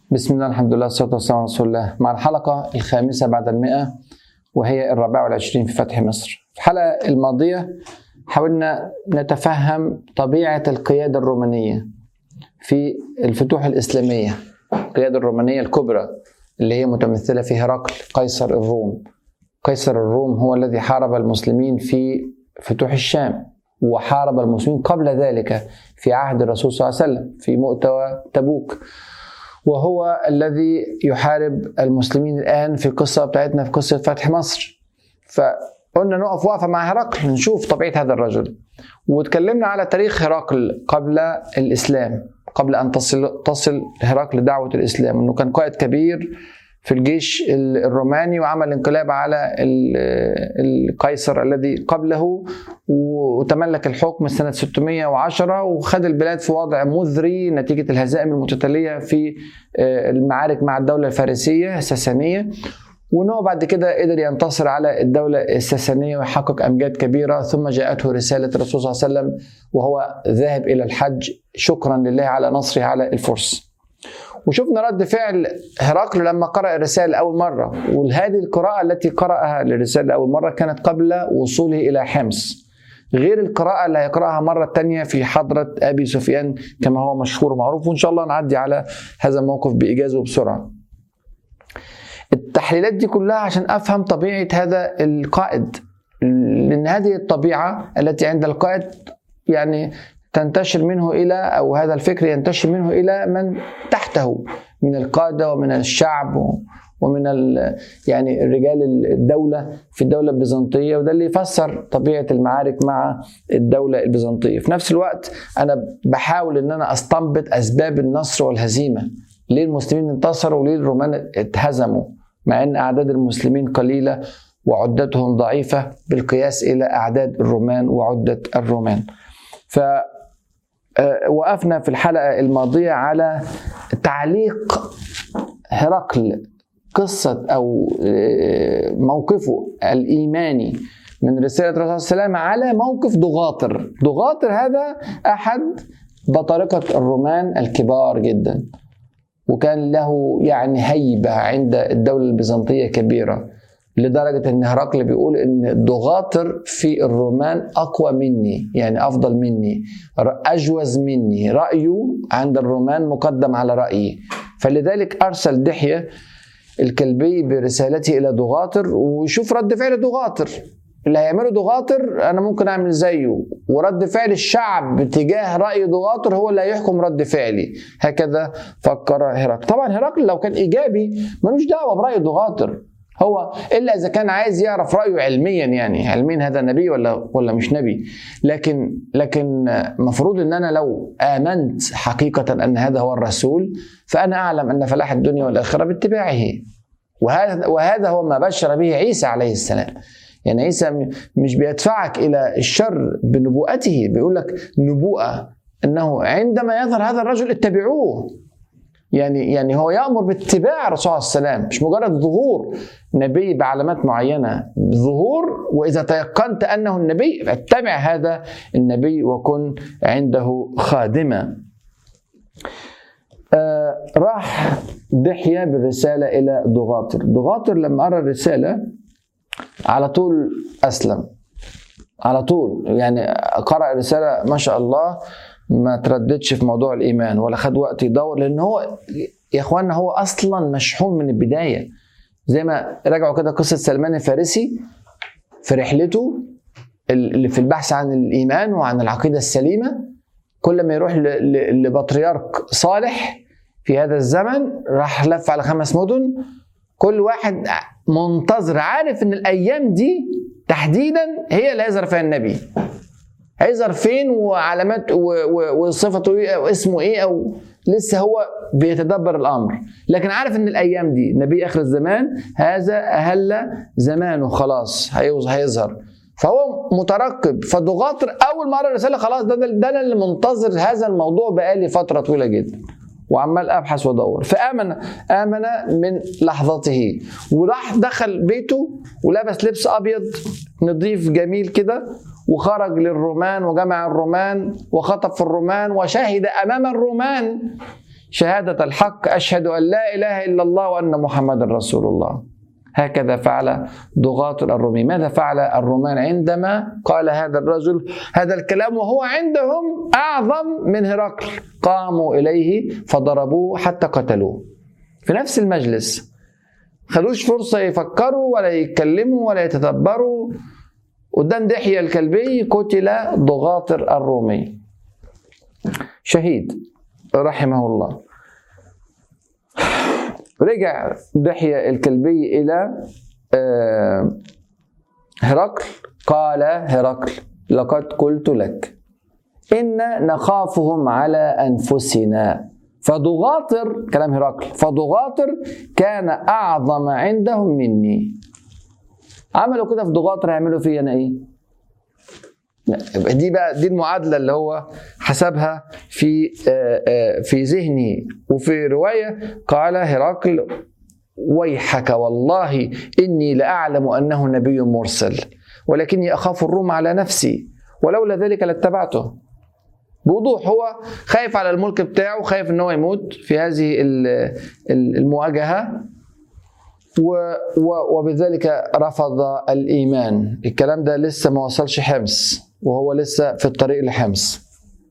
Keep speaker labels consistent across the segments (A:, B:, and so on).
A: بسم الله الحمد لله والصلاة والسلام على رسول الله مع الحلقة الخامسة بعد المئة وهي الرابعة والعشرين في فتح مصر في الحلقة الماضية حاولنا نتفهم طبيعة القيادة الرومانية في الفتوح الإسلامية القيادة الرومانية الكبرى اللي هي متمثلة في هرقل قيصر الروم قيصر الروم هو الذي حارب المسلمين في فتوح الشام وحارب المسلمين قبل ذلك في عهد الرسول صلى الله عليه وسلم في مؤتوى تبوك وهو الذي يحارب المسلمين الآن في القصة بتاعتنا في قصة فتح مصر فقلنا نقف وقفة مع هرقل نشوف طبيعة هذا الرجل وتكلمنا على تاريخ هرقل قبل الإسلام قبل أن تصل تصل هرقل دعوة الإسلام أنه كان قائد كبير في الجيش الروماني وعمل انقلاب على القيصر الذي قبله وتملك الحكم سنة 610 وخد البلاد في وضع مذري نتيجة الهزائم المتتالية في المعارك مع الدولة الفارسية الساسانية وانه بعد كده قدر ينتصر على الدولة الساسانية ويحقق أمجاد كبيرة ثم جاءته رسالة الرسول صلى الله عليه وسلم وهو ذاهب إلى الحج شكرا لله على نصره على الفرس وشفنا رد فعل هرقل لما قرأ الرسالة أول مرة وهذه القراءة التي قرأها للرسالة أول مرة كانت قبل وصوله إلى حمص غير القراءة اللي هيقرأها مرة تانية في حضرة أبي سفيان كما هو مشهور ومعروف وإن شاء الله نعدي على هذا الموقف بإيجاز وبسرعة التحليلات دي كلها عشان أفهم طبيعة هذا القائد لأن هذه الطبيعة التي عند القائد يعني تنتشر منه الى او هذا الفكر ينتشر منه الى من تحته من القاده ومن الشعب ومن يعني رجال الدوله في الدوله البيزنطيه وده اللي يفسر طبيعه المعارك مع الدوله البيزنطيه في نفس الوقت انا بحاول ان انا استنبط اسباب النصر والهزيمه ليه المسلمين انتصروا وليه الرومان اتهزموا مع ان اعداد المسلمين قليله وعدتهم ضعيفه بالقياس الى اعداد الرومان وعده الرومان ف وقفنا في الحلقة الماضية على تعليق هرقل قصة أو موقفه الإيماني من رسالة الرسول صلى الله عليه وسلم على موقف ضغاطر ضغاطر هذا أحد بطارقة الرومان الكبار جدا وكان له يعني هيبة عند الدولة البيزنطية كبيرة لدرجة إن هرقل بيقول إن ضغاطر في الرومان أقوى مني يعني أفضل مني أجوز مني رأيه عند الرومان مقدم على رأيي فلذلك أرسل دحية الكلبي برسالته إلى ضغاطر ويشوف رد فعل ضغاطر اللي هيعمله ضغاطر انا ممكن اعمل زيه ورد فعل الشعب تجاه راي ضغاطر هو اللي هيحكم رد فعلي هكذا فكر هرقل طبعا هرقل لو كان ايجابي ملوش دعوه براي ضغاطر هو الا اذا كان عايز يعرف رايه علميا يعني علميا هذا نبي ولا ولا مش نبي لكن لكن مفروض ان انا لو امنت حقيقه ان هذا هو الرسول فانا اعلم ان فلاح الدنيا والاخره باتباعه وهذا وهذا هو ما بشر به عيسى عليه السلام يعني عيسى مش بيدفعك الى الشر بنبوءته بيقول لك نبوءه انه عندما يظهر هذا الرجل اتبعوه يعني يعني هو يامر باتباع الرسول عليه السلام مش مجرد ظهور نبي بعلامات معينه ظهور واذا تيقنت انه النبي اتبع هذا النبي وكن عنده خادما آه راح دحية بالرسالة إلى ضغاطر ضغاطر لما قرأ الرسالة على طول أسلم على طول يعني قرأ الرسالة ما شاء الله ما ترددش في موضوع الايمان ولا خد وقت يدور لان هو يا اخوانا هو اصلا مشحون من البدايه زي ما راجعوا كده قصه سلمان الفارسي في رحلته اللي في البحث عن الايمان وعن العقيده السليمه كل ما يروح لبطريرك صالح في هذا الزمن راح لف على خمس مدن كل واحد منتظر عارف ان الايام دي تحديدا هي اللي هيظهر فيها النبي هيظهر فين وعلامات وصفته ايه او اسمه ايه او لسه هو بيتدبر الامر لكن عارف ان الايام دي نبي اخر الزمان هذا اهل زمانه خلاص هيظهر فهو مترقب فضغاطر اول مره الرساله خلاص ده ده انا اللي منتظر هذا الموضوع بقالي فتره طويله جدا وعمال ابحث وادور فامن امن من لحظته وراح دخل بيته ولبس لبس ابيض نظيف جميل كده وخرج للرومان وجمع الرومان وخطب في الرومان وشهد امام الرومان شهادة الحق أشهد أن لا إله إلا الله وأن محمد رسول الله هكذا فعل ضغاط الرومي ماذا فعل الرومان عندما قال هذا الرجل هذا الكلام وهو عندهم أعظم من هرقل قاموا إليه فضربوه حتى قتلوه في نفس المجلس خدوش فرصة يفكروا ولا يتكلموا ولا يتدبروا قدام دحية الكلبي قتل ضغاطر الرومي شهيد رحمه الله رجع دحية الكلبي إلى آه، هرقل قال هرقل لقد قلت لك إن نخافهم على أنفسنا فضغاطر كلام هرقل فضغاطر كان أعظم عندهم مني عملوا كده في ضغاطر هيعملوا فيا أنا إيه؟ دي بقى دي المعادله اللي هو حسبها في آه، آه، في ذهني وفي روايه قال هرقل ويحك والله اني لاعلم انه نبي مرسل ولكني اخاف الروم على نفسي ولولا ذلك لاتبعته بوضوح هو خايف على الملك بتاعه خايف ان هو يموت في هذه ال- ال- المواجهه و- و- وبذلك رفض الايمان الكلام ده لسه ما وصلش حمص وهو لسه في الطريق لحمص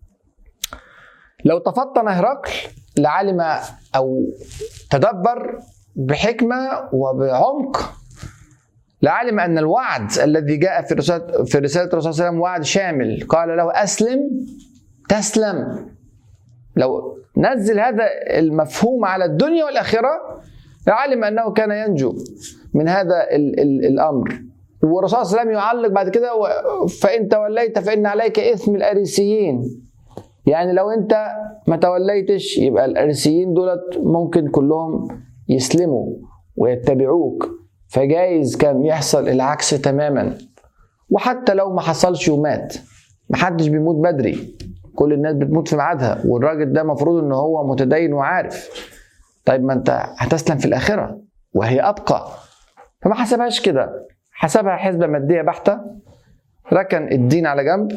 A: لو تفطن هرقل لعلم او تدبر بحكمه وبعمق لعلم ان الوعد الذي جاء في رساله في رساله الرسول صلى الله عليه وسلم وعد شامل قال له اسلم تسلم لو نزل هذا المفهوم على الدنيا والاخره لعلم انه كان ينجو من هذا ال ال الامر والرسول صلى الله عليه وسلم يعلق بعد كده و- فان توليت فان عليك اثم الاريسيين يعني لو انت ما توليتش يبقى الاريسيين دولت ممكن كلهم يسلموا ويتبعوك فجايز كان يحصل العكس تماما وحتى لو ما حصلش ومات محدش بيموت بدري كل الناس بتموت في ميعادها والراجل ده مفروض ان هو متدين وعارف طيب ما انت هتسلم في الاخره وهي ابقى فما حسبهاش كده حسبها حسبه ماديه بحته ركن الدين على جنب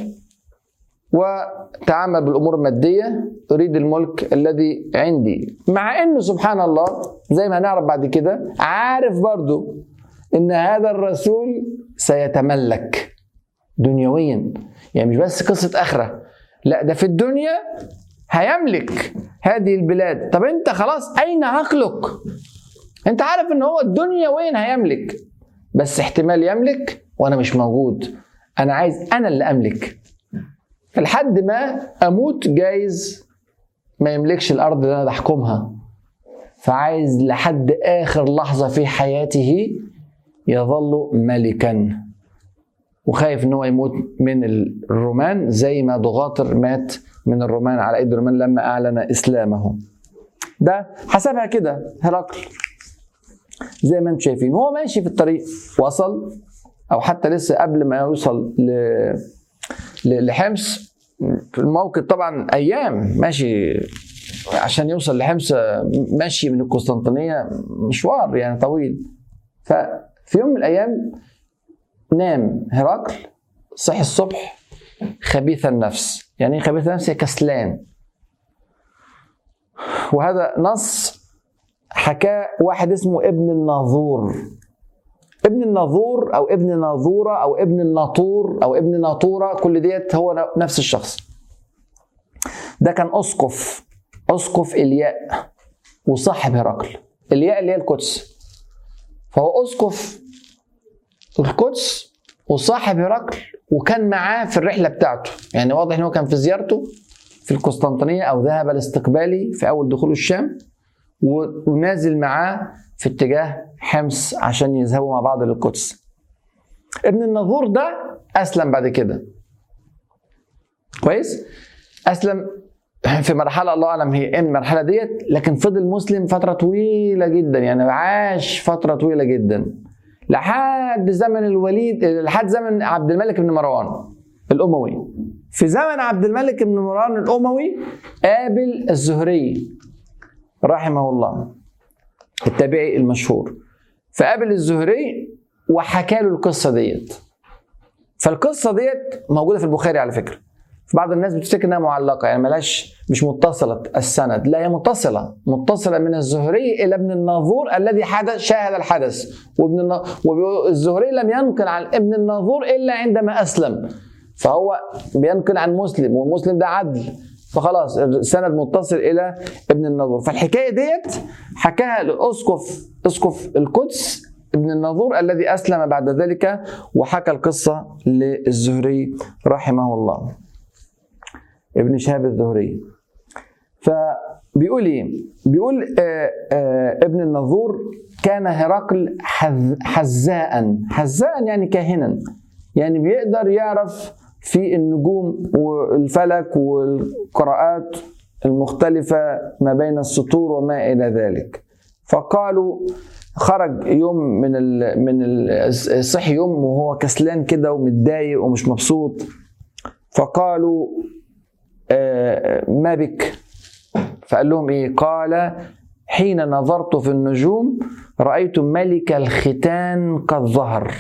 A: وتعامل بالامور الماديه اريد الملك الذي عندي مع انه سبحان الله زي ما هنعرف بعد كده عارف برضو ان هذا الرسول سيتملك دنيويا يعني مش بس قصه اخره لا ده في الدنيا هيملك هذه البلاد طب انت خلاص اين عقلك انت عارف ان هو الدنيا وين هيملك بس احتمال يملك وانا مش موجود انا عايز انا اللي املك لحد ما اموت جايز ما يملكش الارض اللي انا بحكمها فعايز لحد اخر لحظه في حياته يظل ملكا وخايف ان هو يموت من الرومان زي ما ضغاطر مات من الرومان على ايدي الرومان لما اعلن اسلامه ده حسبها كده هرقل زي ما انتم شايفين وهو ماشي في الطريق وصل او حتى لسه قبل ما يوصل ل... ل- لحمص في الموقف طبعا ايام ماشي عشان يوصل لحمص ماشي من القسطنطينيه مشوار يعني طويل ففي يوم من الايام نام هرقل صحي الصبح خبيث النفس يعني ايه خبيث النفس كسلان وهذا نص حكاه واحد اسمه ابن الناظور ابن الناظور او ابن ناظوره او ابن الناطور او ابن ناطوره كل ديت هو نفس الشخص ده كان اسقف اسقف الياء وصاحب هرقل الياء اللي هي القدس فهو اسقف القدس وصاحب هرقل وكان معاه في الرحله بتاعته يعني واضح ان هو كان في زيارته في القسطنطينيه او ذهب لاستقبالي في اول دخوله الشام و- ونازل معاه في اتجاه حمص عشان يذهبوا مع بعض للقدس ابن النظور ده اسلم بعد كده كويس اسلم في مرحله الله اعلم هي ايه المرحله ديت لكن فضل مسلم فتره طويله جدا يعني عاش فتره طويله جدا لحد زمن الوليد لحد زمن عبد الملك بن مروان الاموي في زمن عبد الملك بن مروان الاموي قابل الزهري رحمه الله التابعي المشهور فقابل الزهري وحكى له القصه ديت فالقصه ديت موجوده في البخاري على فكره بعض الناس بتفتكر انها معلقه يعني ملاش مش متصله السند لا هي متصله متصله من الزهري الى ابن الناظور الذي حدث شاهد الحدث وابن النا- والزهري لم ينقل عن ابن الناظور الا عندما اسلم فهو بينقل عن مسلم والمسلم ده عدل فخلاص السند متصل الى ابن الناظور فالحكايه ديت حكاها لاسقف اسقف القدس ابن الناظور الذي اسلم بعد ذلك وحكى القصه للزهري رحمه الله ابن شهاب الزهري فبيقول ايه بيقول آه آه ابن النظور كان هرقل حذ حذاء حذاء يعني كاهنا يعني بيقدر يعرف في النجوم والفلك والقراءات المختلفة ما بين السطور وما إلى ذلك فقالوا خرج يوم من ال من ال صحي يوم وهو كسلان كده ومتضايق ومش مبسوط فقالوا آه، ما بك فقال لهم ايه قال حين نظرت في النجوم رأيت ملك الختان قد ظهر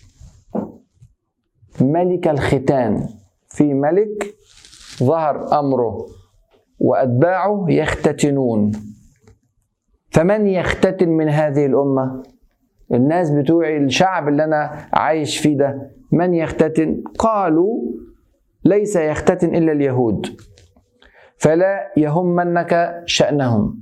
A: ملك الختان في ملك ظهر أمره وأتباعه يختتنون فمن يختتن من هذه الأمة الناس بتوعي الشعب اللي أنا عايش فيه ده من يختتن قالوا ليس يختتن إلا اليهود فلا يهمنك شأنهم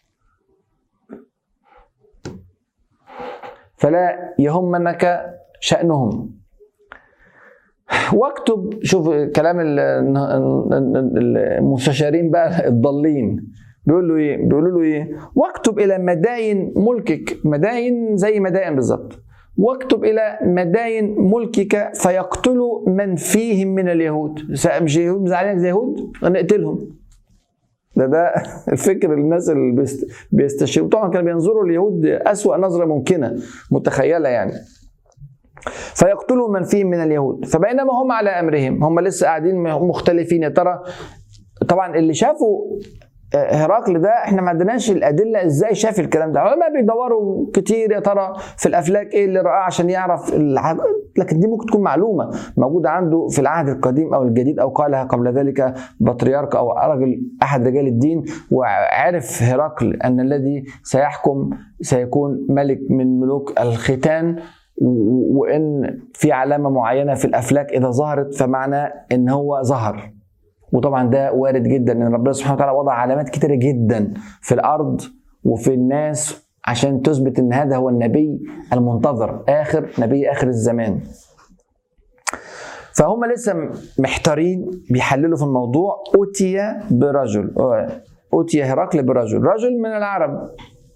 A: فلا يهمنك شأنهم واكتب شوف كلام ال- ال- المستشارين بقى الضالين بيقول له ايه بيقولوا له ايه واكتب الى مداين ملكك مداين زي مدائن بالظبط واكتب الى مداين ملكك فيقتلوا من فيهم من اليهود مش يهود زعلانين زي يهود نقتلهم ده ده الفكر الناس اللي بيست- بيستشيروا طبعا كانوا بينظروا اليهود أسوأ نظرة ممكنة متخيلة يعني فيقتلوا من فيهم من اليهود فبينما هم على امرهم هم لسه قاعدين مختلفين يا ترى طبعا اللي شافوا هرقل ده احنا ما عندناش الادله ازاي شاف الكلام ده علماء بيدوروا كتير يا ترى في الافلاك ايه اللي رآه عشان يعرف العد... لكن دي ممكن تكون معلومه موجوده عنده في العهد القديم او الجديد او قالها قبل ذلك بطريرك او رجل احد رجال الدين وعرف هرقل ان الذي سيحكم سيكون ملك من ملوك الختان و- وان في علامه معينه في الافلاك اذا ظهرت فمعنى ان هو ظهر وطبعا ده وارد جدا ان ربنا سبحانه وتعالى وضع علامات كتيره جدا في الارض وفي الناس عشان تثبت ان هذا هو النبي المنتظر اخر نبي اخر الزمان فهم لسه محتارين بيحللوا في الموضوع أتي برجل أتي هرقل برجل رجل من العرب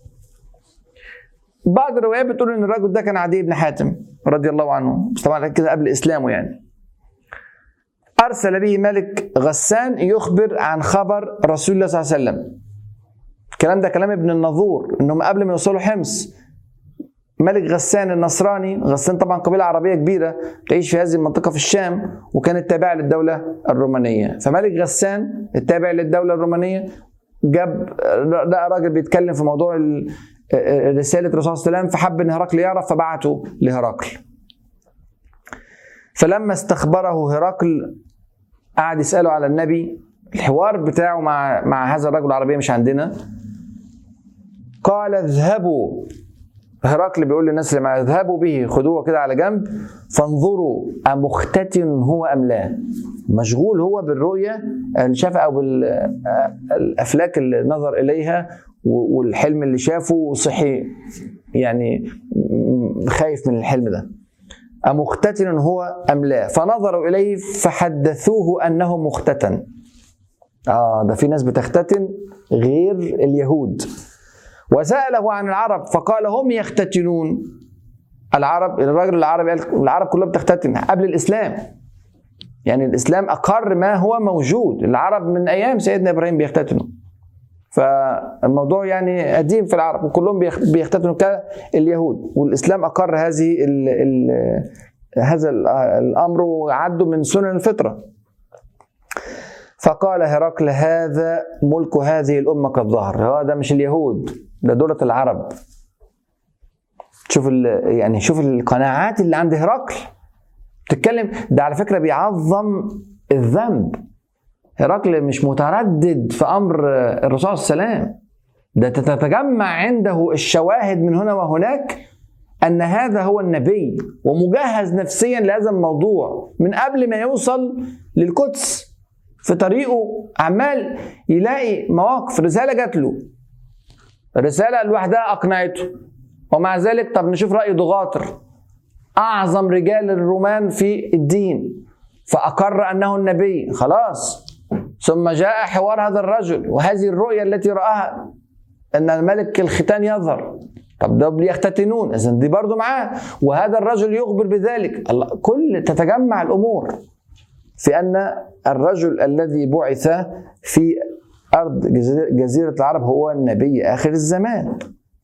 A: بعض الروايات بتقول ان الرجل ده كان عدي بن حاتم رضي الله عنه بس طبعا كده قبل اسلامه يعني ارسل به ملك غسان يخبر عن خبر رسول الله صلى الله عليه وسلم الكلام ده كلام ابن النظور انهم قبل ما يوصلوا حمص ملك غسان النصراني غسان طبعا قبيله عربيه كبيره تعيش في هذه المنطقه في الشام وكانت تابعه للدوله الرومانيه فملك غسان التابع للدوله الرومانيه جاب لقى راجل بيتكلم في موضوع ال- رساله الرسول صلى الله عليه وسلم فحب ان هرقل يعرف فبعته لهرقل فلما استخبره هرقل قعد يساله على النبي الحوار بتاعه مع مع هذا الرجل العربيه مش عندنا قال اذهبوا هرقل بيقول للناس اللي معاه اذهبوا به خدوه كده على جنب فانظروا أمختتن هو أم لا مشغول هو بالرؤية اللي شافها أو بالأفلاك اللي نظر إليها والحلم اللي شافه وصحي يعني خايف من الحلم ده أمختتن هو أم لا فنظروا إليه فحدثوه أنه مختتن آه ده في ناس بتختتن غير اليهود وسأله عن العرب فقال هم يختتنون العرب الراجل العربي قال العرب كلها بتختتن قبل الإسلام يعني الإسلام أقر ما هو موجود العرب من أيام سيدنا إبراهيم بيختتنوا فالموضوع يعني قديم في العرب وكلهم بيختتنوا كاليهود والإسلام أقر هذه ال ال هذا الأمر وعدوا من سنن الفطرة فقال هرقل هذا ملك هذه الأمة قد ظهر هذا مش اليهود ده دولة العرب شوف يعني شوف القناعات اللي عند هرقل تتكلم ده على فكرة بيعظم الذنب هرقل مش متردد في امر الرسول صلى الله عليه وسلم ده تتجمع عنده الشواهد من هنا وهناك ان هذا هو النبي ومجهز نفسيا لهذا الموضوع من قبل ما يوصل للقدس في طريقه عمال يلاقي مواقف رساله جات له رساله لوحدها اقنعته ومع ذلك طب نشوف راي ضغاطر اعظم رجال الرومان في الدين فاقر انه النبي خلاص ثم جاء حوار هذا الرجل وهذه الرؤيا التي راها ان الملك الختان يظهر طب ده ليختتنون اذا دي برضه معاه وهذا الرجل يخبر بذلك الله كل تتجمع الامور في ان الرجل الذي بعث في ارض جزيره العرب هو النبي اخر الزمان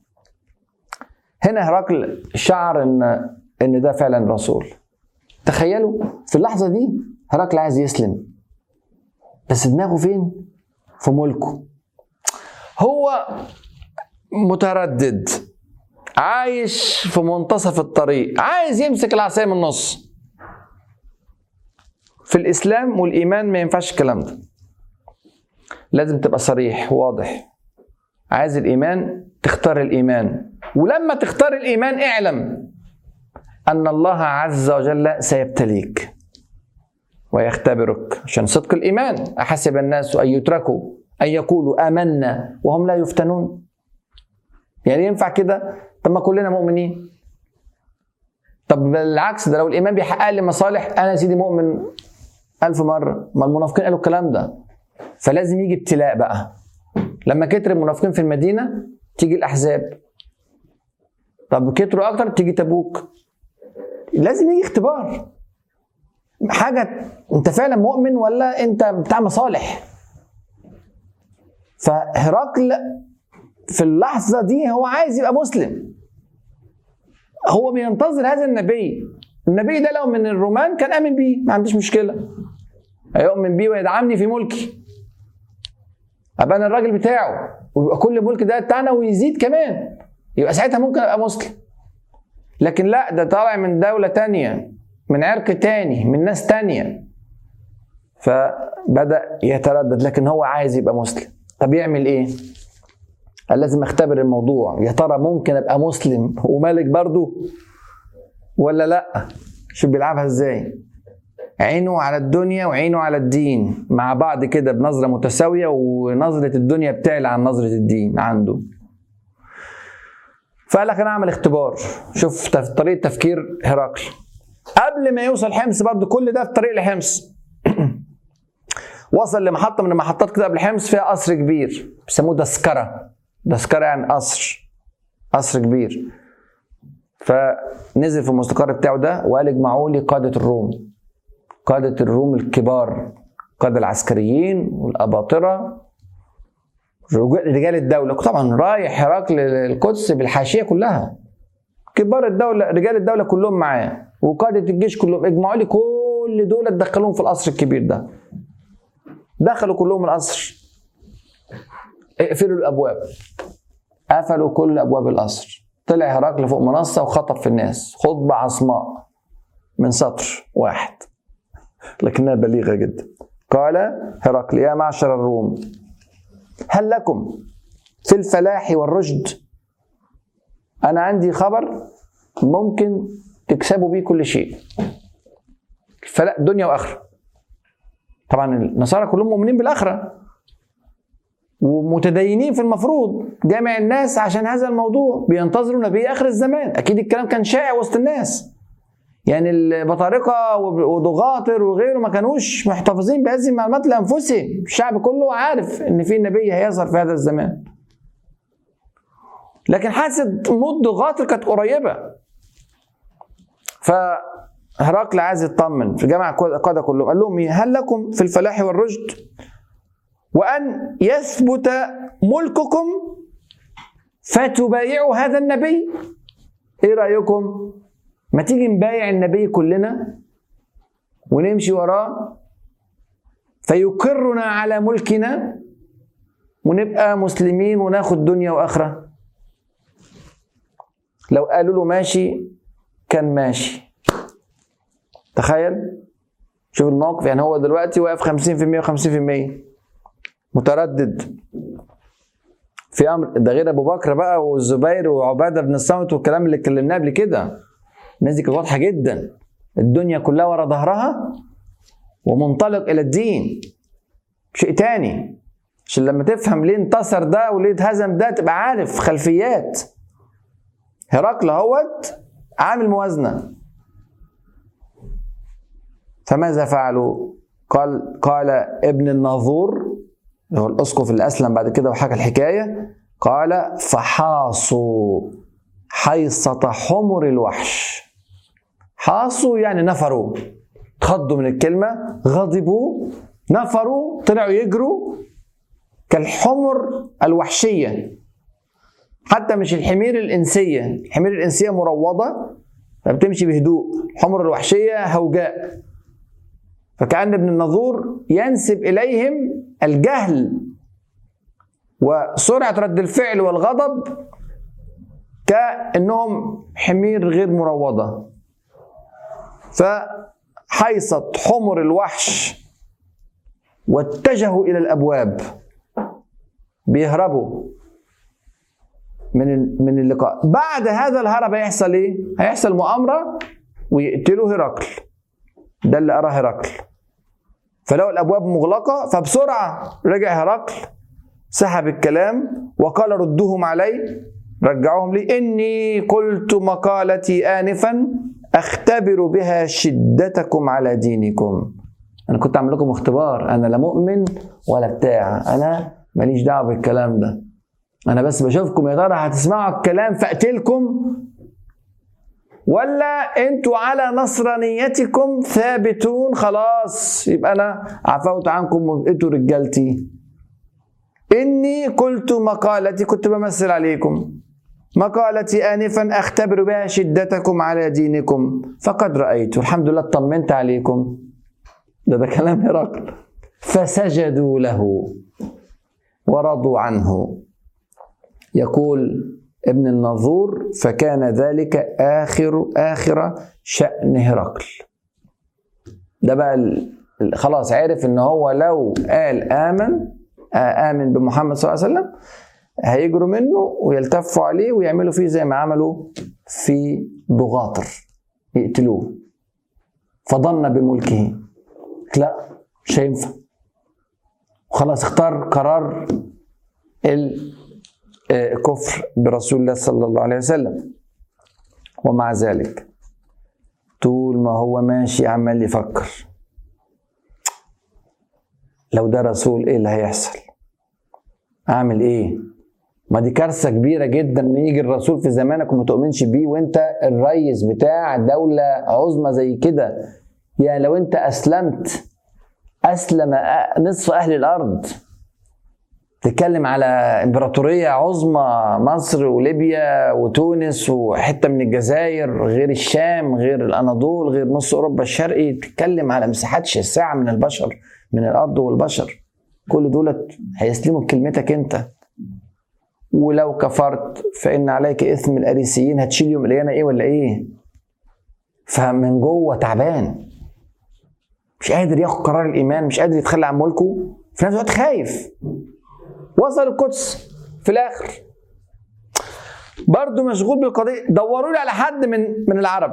A: هنا هرقل شعر ان ان ده فعلا رسول تخيلوا في اللحظه دي هرقل عايز يسلم بس دماغه فين في ملكه هو متردد عايش في منتصف الطريق عايز يمسك العصايه من النص في الاسلام والايمان ما ينفعش الكلام ده لازم تبقى صريح واضح عايز الايمان تختار الايمان ولما تختار الايمان اعلم ان الله عز وجل سيبتليك ويختبرك عشان صدق الايمان احسب الناس ان يتركوا ان يقولوا امنا وهم لا يفتنون يعني ينفع كده طب ما كلنا مؤمنين طب بالعكس ده لو الايمان بيحقق لي مصالح انا يا سيدي مؤمن ألف مرة ما المنافقين قالوا الكلام ده فلازم يجي ابتلاء بقى لما كتر المنافقين في المدينة تيجي الأحزاب طب كتروا أكتر تيجي تبوك لازم يجي اختبار حاجة أنت فعلا مؤمن ولا أنت بتاع مصالح فهرقل في اللحظة دي هو عايز يبقى مسلم هو بينتظر هذا النبي النبي ده لو من الرومان كان آمن بيه ما عنديش مشكلة هيؤمن بيه ويدعمني في ملكي ابقى انا الراجل بتاعه ويبقى كل ملك ده بتاعنا ويزيد كمان يبقى ساعتها ممكن ابقى مسلم لكن لا ده طالع من دولة تانية من عرق تاني من ناس تانية فبدأ يتردد لكن هو عايز يبقى مسلم طب يعمل ايه قال لازم اختبر الموضوع يا ترى ممكن ابقى مسلم وملك برضو ولا لا شوف بيلعبها ازاي عينه على الدنيا وعينه على الدين مع بعض كده بنظرة متساوية ونظرة الدنيا بتعلى عن نظرة الدين عنده فقال لك انا اعمل اختبار شوف طريقة تفكير هرقل قبل ما يوصل حمص برضه كل ده في طريق لحمص وصل لمحطة من المحطات كده قبل حمص فيها قصر كبير بيسموه دسكرة دسكرة يعني قصر قصر كبير فنزل في المستقر بتاعه ده وقال اجمعوا لي قادة الروم قادة الروم الكبار القادة العسكريين والأباطرة رجال الدولة طبعا رايح هرقل القدس بالحاشية كلها كبار الدولة رجال الدولة كلهم معاه وقادة الجيش كلهم اجمعوا لي كل دول دخلوهم في القصر الكبير ده دخلوا كلهم القصر اقفلوا الابواب قفلوا كل ابواب القصر طلع هرقل فوق منصه وخطب في الناس خطبه عصماء من سطر واحد لكنها بليغه جدا قال هرقل يا معشر الروم هل لكم في الفلاح والرشد انا عندي خبر ممكن تكسبوا بيه كل شيء فلا دنيا واخره طبعا النصارى كلهم مؤمنين بالاخره ومتدينين في المفروض جامع الناس عشان هذا الموضوع بينتظروا نبي اخر الزمان اكيد الكلام كان شائع وسط الناس يعني البطارقه وضغاطر وغيره ما كانوش محتفظين بهذه المعلومات لانفسهم الشعب كله عارف ان في نبي هيظهر في هذا الزمان لكن حاسه موت ضغاطر كانت قريبه فهرقل عايز يطمن في جامع القاده كلهم قال لهم هل لكم في الفلاح والرشد وأن يثبت ملككم فتبايعوا هذا النبي ايه رأيكم ما تيجي نبايع النبي كلنا ونمشي وراه فيقرنا على ملكنا ونبقى مسلمين وناخد دنيا واخره لو قالوا له ماشي كان ماشي تخيل شوف الموقف يعني هو دلوقتي واقف 50% و50% متردد في امر ده غير ابو بكر بقى والزبير وعباده بن الصامت والكلام اللي اتكلمناه قبل كده الناس دي كانت واضحه جدا الدنيا كلها ورا ظهرها ومنطلق الى الدين شيء تاني عشان لما تفهم ليه انتصر ده وليه اتهزم ده تبقى عارف خلفيات هرقل اهوت عامل موازنه فماذا فعلوا؟ قال قال ابن الناظور اللي هو الاسقف اللي اسلم بعد كده وحكى الحكايه قال فحاصوا حيصة حمر الوحش حاصوا يعني نفروا اتخضوا من الكلمة غضبوا نفروا طلعوا يجروا كالحمر الوحشية حتى مش الحمير الإنسية الحمير الإنسية مروضة فبتمشي بهدوء الحمر الوحشية هوجاء فكأن ابن النظور ينسب إليهم الجهل وسرعة رد الفعل والغضب كأنهم حمير غير مروضة فحيصت حمر الوحش واتجهوا إلى الأبواب بيهربوا من من اللقاء بعد هذا الهرب هيحصل ايه هيحصل مؤامره ويقتلوا هرقل ده اللي اراه هرقل فلقوا الابواب مغلقه فبسرعه رجع هرقل سحب الكلام وقال ردوهم علي رجعوهم لي اني قلت مقالتي انفا اختبر بها شدتكم على دينكم انا كنت اعمل لكم اختبار انا لا مؤمن ولا بتاع انا ماليش دعوه بالكلام ده انا بس بشوفكم يا ترى هتسمعوا الكلام فاقتلكم ولا انتوا على نصرانيتكم ثابتون خلاص يبقى انا عفوت عنكم وانتوا رجالتي اني قلت مقالتي كنت بمثل عليكم مقالتي انفا اختبر بها شدتكم على دينكم فقد رايت الحمد لله اطمنت عليكم ده ده كلام هرقل فسجدوا له ورضوا عنه يقول ابن النظور فكان ذلك آخر آخر شأن هرقل ده بقى ال- ال- خلاص عرف ان هو لو قال آمن آه، آمن بمحمد صلى الله عليه وسلم هيجروا منه ويلتفوا عليه ويعملوا فيه زي ما عملوا في ضغاطر يقتلوه فظن بملكه لا مش هينفع وخلاص اختار قرار الكفر برسول الله صلى الله عليه وسلم ومع ذلك طول ما هو ماشي عمال يفكر لو ده رسول ايه اللي هيحصل اعمل ايه ما دي كارثه كبيره جدا ان يجي الرسول في زمانك وما تؤمنش بيه وانت الريس بتاع دوله عظمى زي كده يعني لو انت اسلمت اسلم أ- نصف اهل الارض تتكلم على امبراطوريه عظمى مصر وليبيا وتونس وحته من الجزائر غير الشام غير الاناضول غير نص اوروبا الشرقي تتكلم على مساحات شاسعه من البشر من الارض والبشر كل دولت هيسلموا بكلمتك انت ولو كفرت فان عليك اثم الاريسيين هتشيل يوم القيامه ايه ولا ايه فمن جوه تعبان مش قادر ياخد قرار الايمان مش قادر يتخلى عن ملكه في نفس الوقت خايف وصل القدس في الاخر برضه مشغول بالقضيه دوروا لي على حد من من العرب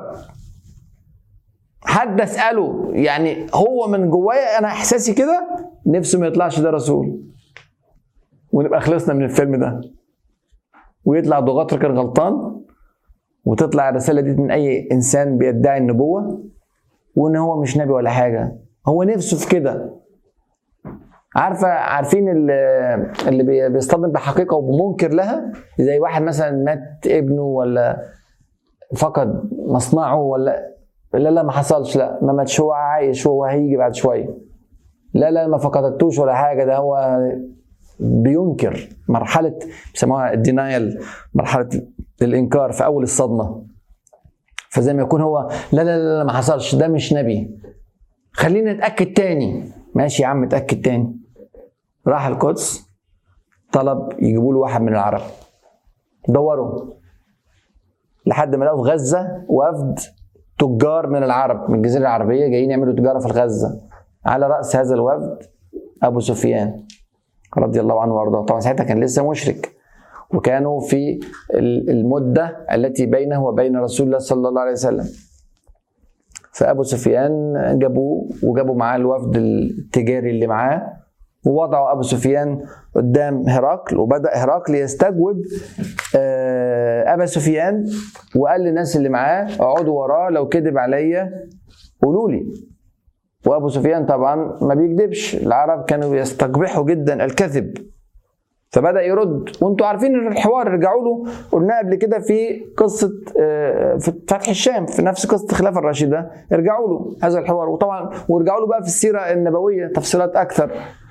A: حد اساله يعني هو من جوايا انا احساسي كده نفسه ما يطلعش ده رسول ونبقى خلصنا من الفيلم ده ويطلع ضغاطر كان غلطان وتطلع الرساله دي من اي انسان بيدعي النبوه وان هو مش نبي ولا حاجه هو نفسه في كده عارفه عارفين اللي, اللي بي- بيصطدم بحقيقه وبمنكر لها زي واحد مثلا مات ابنه ولا فقد مصنعه ولا لا لا ما حصلش لا ما ماتش هو عايش هو هيجي بعد شويه لا لا ما فقدتوش ولا حاجه ده هو بينكر مرحله بيسموها الدينايل مرحله الانكار في اول الصدمه فزي ما يكون هو لا لا لا, لا ما حصلش ده مش نبي خلينا نتاكد تاني ماشي يا عم اتاكد تاني راح القدس طلب يجيبوا له واحد من العرب دوروا لحد ما لقوا في غزه وفد تجار من العرب من الجزيره العربيه جايين يعملوا تجاره في غزه على راس هذا الوفد ابو سفيان رضي الله عنه وارضاه طبعا ساعتها كان لسه مشرك وكانوا في المده التي بينه وبين رسول الله صلى الله عليه وسلم فابو سفيان جابوه وجابوا معاه الوفد التجاري اللي معاه ووضعوا ابو سفيان قدام هرقل وبدا هرقل يستجوب آه، ابا سفيان وقال للناس اللي معاه اقعدوا وراه لو كذب عليا قولوا لي وابو سفيان طبعا ما بيكذبش العرب كانوا يستقبحوا جدا الكذب فبدا يرد وانتوا عارفين الحوار رجعوا له قلنا قبل كده في قصه آه، في فتح الشام في نفس قصه الخلافه الراشده ارجعوا له هذا الحوار وطبعا وارجعوا له بقى في السيره النبويه تفصيلات اكثر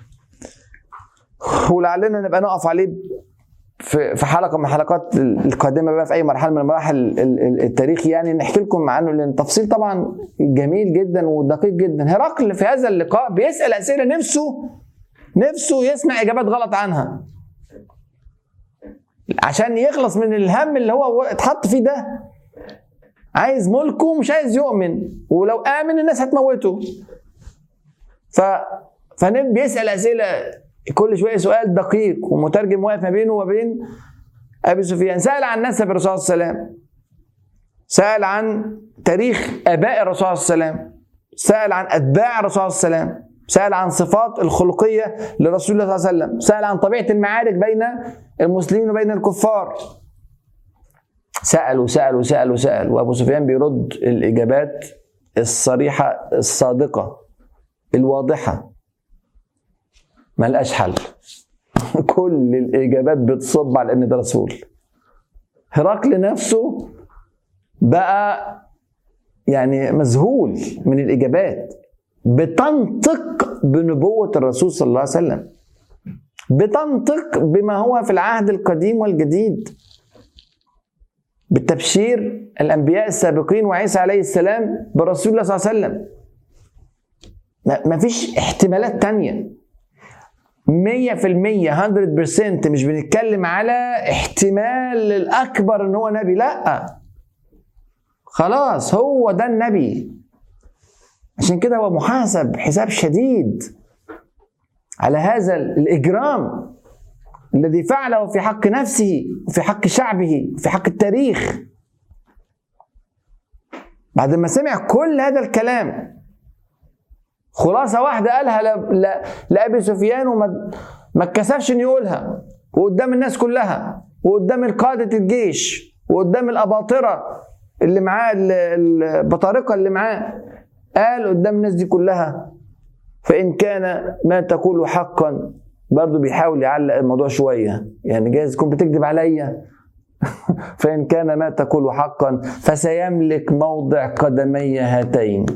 A: ولعلنا نبقى نقف عليه في في حلقه من الحلقات القادمه بقى في اي مرحله من مراحل التاريخ يعني نحكي لكم عنه لان التفصيل طبعا جميل جدا ودقيق جدا هرقل في هذا اللقاء بيسال اسئله نفسه نفسه يسمع اجابات غلط عنها عشان يخلص من الهم اللي هو اتحط فيه ده عايز ملكه مش عايز يؤمن ولو امن الناس هتموته ف فنبي بيسال اسئله كل شويه سؤال دقيق ومترجم واقف ما بينه وبين ابي سفيان سال عن نسب الرسول صلى الله عليه وسلم سال عن تاريخ اباء الرسول صلى الله عليه وسلم سال عن اتباع الرسول صلى الله عليه وسلم سال عن صفات الخلقيه لرسول الله صلى الله عليه وسلم سال عن طبيعه المعارك بين المسلمين وبين الكفار سال وسال وسال وسال وابو سفيان بيرد الاجابات الصريحه الصادقه الواضحه ملقاش حل كل الاجابات بتصب على ان ده رسول هرقل نفسه بقى يعني مذهول من الاجابات بتنطق بنبوه الرسول صلى الله عليه وسلم بتنطق بما هو في العهد القديم والجديد بالتبشير الانبياء السابقين وعيسى عليه السلام برسول الله صلى الله عليه وسلم ما فيش احتمالات تانية 100% 100% مش بنتكلم على احتمال الاكبر ان هو نبي لا خلاص هو ده النبي عشان كده هو محاسب حساب شديد على هذا الاجرام الذي فعله في حق نفسه وفي حق شعبه وفي حق التاريخ بعد ما سمع كل هذا الكلام خلاصه واحده قالها لابي سفيان وما ما اتكسفش انه يقولها وقدام الناس كلها وقدام القاده الجيش وقدام الاباطره اللي معاه البطارقه اللي معاه قال قدام الناس دي كلها فان كان ما تقول حقا برضه بيحاول يعلق الموضوع شويه يعني جايز تكون بتكذب عليا فان كان ما تقول حقا فسيملك موضع قدمي هاتين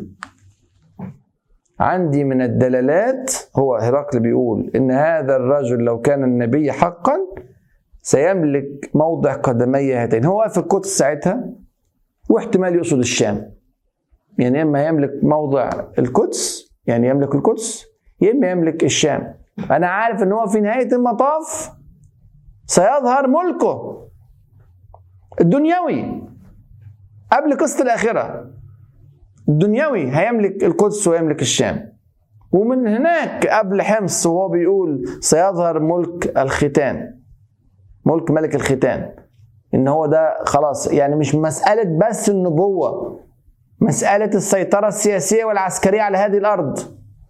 A: عندي من الدلالات هو هرقل بيقول ان هذا الرجل لو كان النبي حقا سيملك موضع قدمي هاتين هو في القدس ساعتها واحتمال يقصد الشام يعني اما يملك موضع القدس يعني يملك القدس يا اما يملك الشام انا عارف ان هو في نهايه المطاف سيظهر ملكه الدنيوي قبل قصه الاخره الدنيوي هيملك القدس ويملك الشام ومن هناك قبل حمص وهو بيقول سيظهر ملك الختان ملك ملك الختان ان هو ده خلاص يعني مش مسألة بس النبوة مسألة السيطرة السياسية والعسكرية على هذه الأرض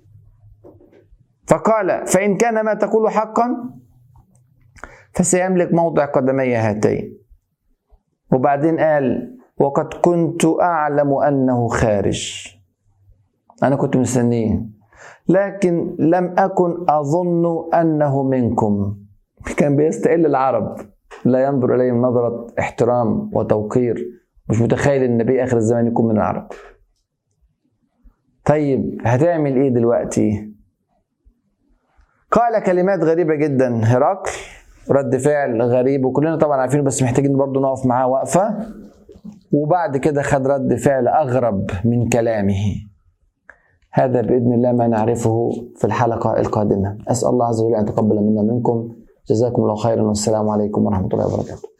A: فقال فإن كان ما تقول حقا فسيملك موضع قدمي هاتين وبعدين قال وقد كنت أعلم أنه خارج أنا كنت مستنيه لكن لم أكن أظن أنه منكم كان بيستقل العرب لا ينظر إليهم نظرة احترام وتوقير مش متخيل ان النبي آخر الزمان يكون من العرب طيب هتعمل إيه دلوقتي قال كلمات غريبة جدا هرقل رد فعل غريب وكلنا طبعا عارفينه بس محتاجين برضه نقف معاه وقفة وبعد كده خد رد فعل أغرب من كلامه هذا بإذن الله ما نعرفه في الحلقة القادمة أسأل الله عز وجل أن يتقبل منا منكم جزاكم الله خيرا والسلام عليكم ورحمة الله وبركاته